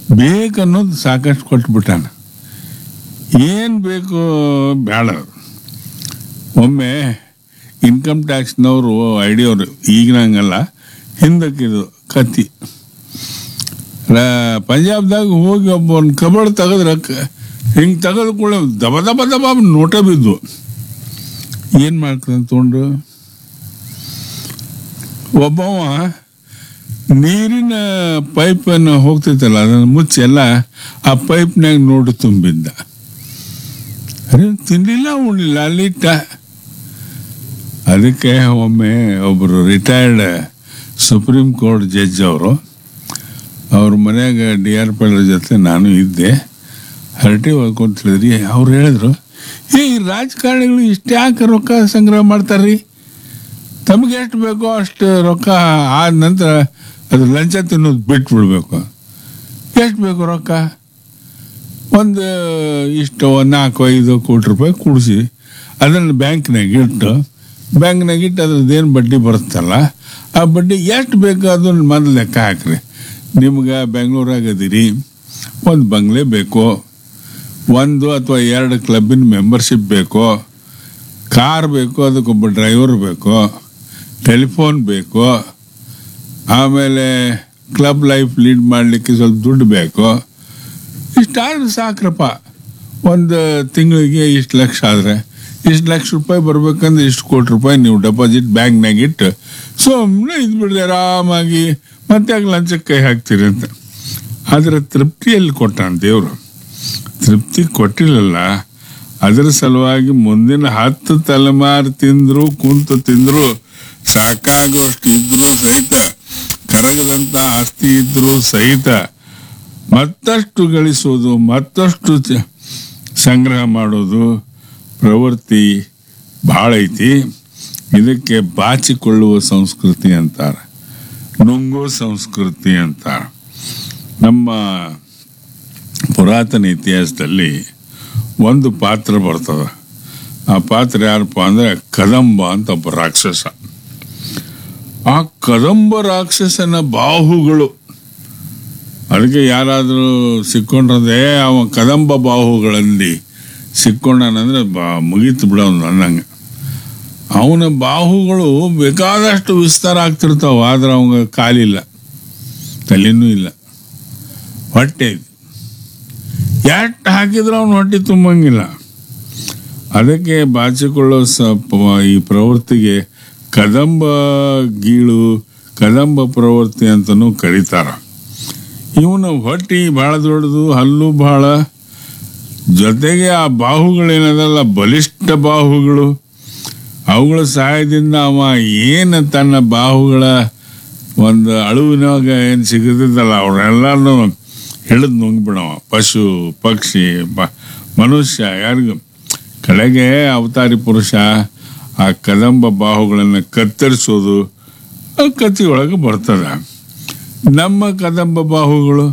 ಬೇಕನ್ನೋದು ಸಾಕಷ್ಟು ಕೊಟ್ಬಿಟ್ಟಾನ ಏನು ಬೇಕು ಬೇಡ ಒಮ್ಮೆ ಇನ್ಕಮ್ ಟ್ಯಾಕ್ಸ್ನವರು ಐಡಿಯವರು ಈಗಿನಂಗಲ್ಲ ಹಿಂದಕ್ಕಿದು ಕತ್ತಿ ರ- ಪಂಜಾಬ್ದಾಗ ಹೋಗಿ ಒಬ್ಬ ಒಂದು ಕಬಡ್ ತೆಗೆದ್ರೆ ಹಿಂಗೆ ತೆಗೆದು ಕೂಡ ದಬ ದಬ ದಬ ನೋಟ ಬಿದ್ದು ಏನು ಮಾಡ್ತಾನೆ ತೊಗೊಂಡು ಒಬ್ಬವ ನೀರಿನ ಪೈಪನ್ನು ಹೋಗ್ತೈತಲ್ಲ ಅದನ್ನು ಮುಚ್ಚಿ ಎಲ್ಲ ಆ ಪೈಪ್ನಾಗ ನೋಡು ತುಂಬಿದ್ದ ಅರೆ ತಿನ್ನಲಿಲ್ಲ ಉಣ್ಣಿಲ್ಲ ಅಲ್ಲಿಟ್ಟ ಅದಕ್ಕೆ ಒಮ್ಮೆ ಒಬ್ಬರು ರಿಟೈರ್ಡ್ ಸುಪ್ರೀಂ ಕೋರ್ಟ್ ಜಡ್ಜ್ ಅವರು ಅವ್ರ ಮನ್ಯಾಗ ಡಿ ಆರ್ ಪಿ ಜೊತೆ ನಾನು ಇದ್ದೆ ಹರಟಿ ಹೊಡ್ಕೊಂತ ಹೇಳಿದ್ರಿ ಅವ್ರು ಹೇಳಿದ್ರು ಏ ಈ ರಾಜಕಾರಣಿಗಳು ಇಷ್ಟು ಯಾಕೆ ರೊಕ್ಕ ಸಂಗ್ರಹ ಮಾಡ್ತಾರ್ರಿ ತಮಗೆ ಎಷ್ಟು ಬೇಕೋ ಅಷ್ಟು ರೊಕ್ಕ ಆದ ನಂತರ ಅದು ಲಂಚ ತಿನ್ನೋದು ಬಿಟ್ಬಿಡ್ಬೇಕು ಎಷ್ಟು ಬೇಕು ರೊಕ್ಕ ಒಂದು ಇಷ್ಟು ಒಂದು ನಾಲ್ಕು ಐದು ಕೋಟಿ ರೂಪಾಯಿ ಕೂಡಿಸಿ ಅದನ್ನು ಬ್ಯಾಂಕ್ನಾಗ ಇಟ್ಟು ಬ್ಯಾಂಕ್ನಾಗ ಇಟ್ಟು ಅದ್ರದ್ದೇನು ಬಡ್ಡಿ ಬರುತ್ತಲ್ಲ ಆ ಬಡ್ಡಿ ಎಷ್ಟು ಬೇಕು ಅದನ್ನು ಮೊದಲು ಲೆಕ್ಕ ಹಾಕ್ರಿ ನಿಮ್ಗೆ ಬೆಂಗಳೂರಾಗ ಅದೀರಿ ಒಂದು ಬಂಗ್ಲೆ ಬೇಕು ಒಂದು ಅಥವಾ ಎರಡು ಕ್ಲಬ್ಬಿನ ಮೆಂಬರ್ಶಿಪ್ ಬೇಕು ಕಾರ್ ಬೇಕು ಅದಕ್ಕೊಬ್ಬ ಡ್ರೈವರ್ ಬೇಕು ಟೆಲಿಫೋನ್ ಬೇಕು ಆಮೇಲೆ ಕ್ಲಬ್ ಲೈಫ್ ಲೀಡ್ ಮಾಡಲಿಕ್ಕೆ ಸ್ವಲ್ಪ ದುಡ್ಡು ಬೇಕು ಇಷ್ಟಾದ್ರೆ ಸಾಕ್ರಪ್ಪ ಒಂದು ತಿಂಗಳಿಗೆ ಇಷ್ಟು ಲಕ್ಷ ಆದರೆ ಇಷ್ಟು ಲಕ್ಷ ರೂಪಾಯಿ ಬರ್ಬೇಕಂದ್ರೆ ಇಷ್ಟು ಕೋಟಿ ರೂಪಾಯಿ ನೀವು ಡೆಪಾಸಿಟ್ ಬ್ಯಾಂಕ್ನಾಗ ಇಟ್ಟು ಸುಮ್ಮನೆ ಇದ್ಬಿಡ್ರಿ ಆರಾಮಾಗಿ ಮತ್ತೆ ಆಗ ಲಂಚಕ್ಕೆ ಕೈ ಹಾಕ್ತೀರಿ ಅಂತ ಆದರೆ ತೃಪ್ತಿಯಲ್ಲಿ ಕೊಟ್ಟಾನ ದೇವರು ತೃಪ್ತಿ ಕೊಟ್ಟಿಲ್ಲಲ್ಲ ಅದರ ಸಲುವಾಗಿ ಮುಂದಿನ ಹತ್ತು ತಲೆಮಾರು ತಿಂದ್ರು ಕುಂತು ತಿಂದ್ರು ಸಾಕಾಗುವಷ್ಟು ಇದ್ರು ಸಹಿತ ಕರಗದಂತ ಆಸ್ತಿ ಇದ್ರು ಸಹಿತ ಮತ್ತಷ್ಟು ಗಳಿಸೋದು ಮತ್ತಷ್ಟು ಚ- ಸಂಗ್ರಹ ಮಾಡೋದು ಪ್ರವೃತ್ತಿ ಭಾಳ ಐತಿ ಇದಕ್ಕೆ ಬಾಚಿಕೊಳ್ಳುವ ಸಂಸ್ಕೃತಿ ಅಂತಾರೆ ನುಂಗೋ ಸಂಸ್ಕೃತಿ ಅಂತಾರೆ ನಮ್ಮ ಪುರಾತನ ಇತಿಹಾಸದಲ್ಲಿ ಒಂದು ಪಾತ್ರ ಬರ್ತದೆ ಆ ಪಾತ್ರ ಯಾರಪ್ಪ ಅಂದ್ರೆ ಕದಂಬ ಅಂತ ಒಬ್ಬ ರಾಕ್ಷಸ ಆ ಕದಂಬ ರಾಕ್ಷಸನ ಬಾಹುಗಳು ಅದಕ್ಕೆ ಯಾರಾದರೂ ಸಿಕ್ಕೊಂಡ್ರೆ ಅವ ಕದಂಬ ಬಾಹುಗಳಲ್ಲಿ ಸಿಕ್ಕೊಂಡನಂದ್ರೆ ಬಾ ಮುಗೀತು ಬಿಡ ಅನ್ನಂಗೆ ಅವನ ಬಾಹುಗಳು ಬೇಕಾದಷ್ಟು ವಿಸ್ತಾರ ಆಗ್ತಿರ್ತಾವ ಆದ್ರೆ ಅವಂಗ ಕಾಲಿಲ್ಲ ತಲೆನೂ ಇಲ್ಲ ಹೊಟ್ಟೆ ಐತಿ ಎಷ್ಟು ಹಾಕಿದ್ರು ಅವನು ಹೊಟ್ಟೆ ತುಂಬಂಗಿಲ್ಲ ಅದಕ್ಕೆ ಬಾಚಿಕೊಳ್ಳೋ ಸ ಪ- ಈ ಪ್ರವೃತ್ತಿಗೆ ಕದಂಬ ಗೀಳು ಕದಂಬ ಪ್ರವೃತ್ತಿ ಅಂತಲೂ ಕರೀತಾರ ಇವನ ಹೊಟ್ಟಿ ಭಾಳ ದೊಡ್ಡದು ಹಲ್ಲು ಭಾಳ ಜೊತೆಗೆ ಆ ಬಾಹುಗಳೇನದಲ್ಲ ಬಲಿಷ್ಠ ಬಾಹುಗಳು ಅವುಗಳ ಸಹಾಯದಿಂದ ಅವ ಏನು ತನ್ನ ಬಾಹುಗಳ ಒಂದು ಅಳುವಿನಾಗ ಏನು ಸಿಗುತ್ತಿದ್ದಲ್ಲ ಅವರೆಲ್ಲರನ್ನು ಹಿಡಿದು ನುಂಗ್ಬಿಡವ ಪಶು ಪಕ್ಷಿ ಬ ಮನುಷ್ಯ ಯಾರಿಗೂ ಕಡೆಗೆ ಅವತಾರಿ ಪುರುಷ ಆ ಕದಂಬ ಬಾಹುಗಳನ್ನು ಕತ್ತರಿಸೋದು ಆ ಕತ್ತಿ ಒಳಗೆ ಬರ್ತದೆ ನಮ್ಮ ಕದಂಬ ಬಾಹುಗಳು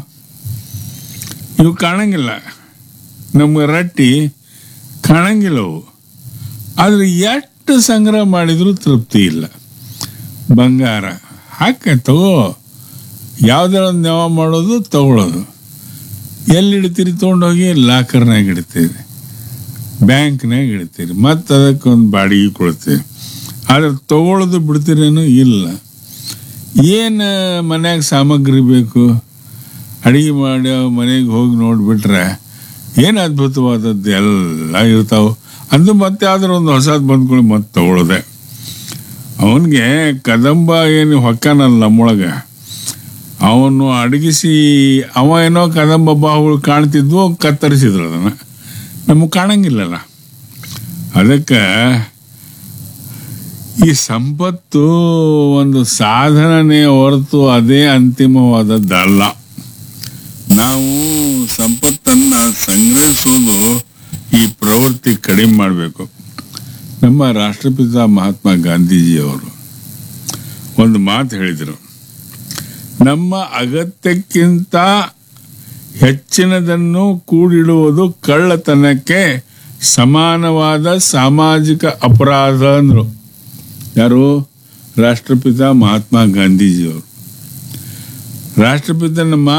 ಇವು ಕಾಣಂಗಿಲ್ಲ ನಮ್ಗೆ ರಟ್ಟಿ ಕಾಣಂಗಿಲ್ಲ ಅವು ಆದರೆ ಎಷ್ಟು ಸಂಗ್ರಹ ಮಾಡಿದರೂ ತೃಪ್ತಿ ಇಲ್ಲ ಬಂಗಾರ ಹಾಕ ತಗೋ ಯಾವ್ದಾರ ಒಂದು ನೆವ ಮಾಡೋದು ತಗೊಳ್ಳೋದು ಎಲ್ಲಿ ಇಡ್ತೀರಿ ತೊಗೊಂಡೋಗಿ ಲಾಕರ್ನಾಗ ಇಡ್ತೀರಿ ಬ್ಯಾಂಕ್ನಾಗ ಇಡ್ತೀರಿ ಮತ್ತು ಅದಕ್ಕೆ ಒಂದು ಬಾಡಿಗೆ ಕೊಡ್ತೀರಿ ಆದರೆ ತಗೊಳ್ಳೋದು ಬಿಡ್ತೀರೇನು ಇಲ್ಲ ಏನು ಮನ್ಯಾಗ ಸಾಮಗ್ರಿ ಬೇಕು ಅಡಿಗೆ ಮಾಡಿ ಮನೆಗೆ ಹೋಗಿ ನೋಡಿಬಿಟ್ರೆ ಏನು ಅದ್ಭುತವಾದದ್ದು ಎಲ್ಲ ಇರ್ತಾವೆ ಅಂದು ಮತ್ತೆ ಆದ್ರೆ ಒಂದು ಹೊಸದು ಬಂದ್ಕೊಳ್ಳಿ ಮತ್ತೆ ತಗೊಳ್ಳೋದೆ ಅವನಿಗೆ ಕದಂಬ ಏನು ಹೊಕ್ಕನಲ್ಲ ನಮ್ಮೊಳಗೆ ಅವನು ಅಡಗಿಸಿ ಅವ ಏನೋ ಕದಂಬ ಬಾಹುಗಳು ಕಾಣ್ತಿದ್ವು ಕತ್ತರಿಸಿದ್ರು ಅದನ್ನು ನಮಗೆ ಕಾಣಂಗಿಲ್ಲಲ್ಲ ಅದಕ್ಕೆ ಈ ಸಂಪತ್ತು ಒಂದು ಸಾಧನೆ ಹೊರತು ಅದೇ ಅಂತಿಮವಾದದ್ದಲ್ಲ ನಾವು ಸಂಪತ್ತನ್ನ ಸಂಗ್ರಹಿಸೋದು ಈ ಪ್ರವೃತ್ತಿ ಕಡಿಮೆ ಮಾಡಬೇಕು ನಮ್ಮ ರಾಷ್ಟ್ರಪಿತ ಮಹಾತ್ಮ ಗಾಂಧೀಜಿಯವರು ಒಂದು ಮಾತು ಹೇಳಿದರು ನಮ್ಮ ಅಗತ್ಯಕ್ಕಿಂತ ಹೆಚ್ಚಿನದನ್ನು ಕೂಡಿಡುವುದು ಕಳ್ಳತನಕ್ಕೆ ಸಮಾನವಾದ ಸಾಮಾಜಿಕ ಅಪರಾಧ ಅಂದರು ಯಾರು ರಾಷ್ಟ್ರಪಿತ ಮಹಾತ್ಮ ಗಾಂಧೀಜಿಯವರು ರಾಷ್ಟ್ರಪಿತನ